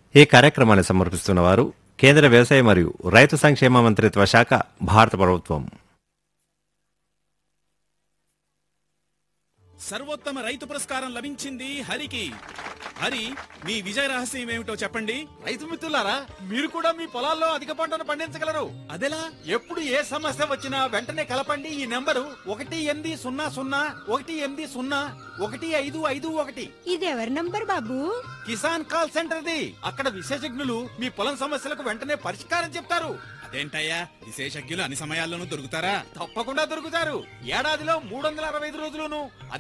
ఈ కార్యక్రమాన్ని సమర్పిస్తున్న వారు కేంద్ర వ్యవసాయ మరియు రైతు సంక్షేమ మంత్రిత్వ శాఖ భారత ప్రభుత్వం సర్వోత్తమ రైతు పురస్కారం లభించింది హరికి హరి మీ విజయ రహస్యం ఏమిటో చెప్పండి రైతు మిత్రులారా మీరు కూడా మీ పొలాల్లో అధిక పంటను పండించగలరు అదెలా ఎప్పుడు ఏ సమస్య వచ్చినా వెంటనే కలపండి ఈ నెంబరు ఒకటి ఎనిమిది సున్నా సున్నా ఒకటి ఎనిమిది సున్నా ఒకటి ఐదు ఐదు ఒకటి ఇదెవరి నంబర్ బాబు కిసాన్ కాల్ సెంటర్ ది అక్కడ విశేషజ్ఞులు మీ పొలం సమస్యలకు వెంటనే పరిష్కారం చెప్తారు అదేంటయ్యా విశేషజ్ఞులు అన్ని సమయాల్లోనూ దొరుకుతారా తప్పకుండా దొరుకుతారు ఏడాదిలో మూడు వందల అరవై ఐదు రోజులును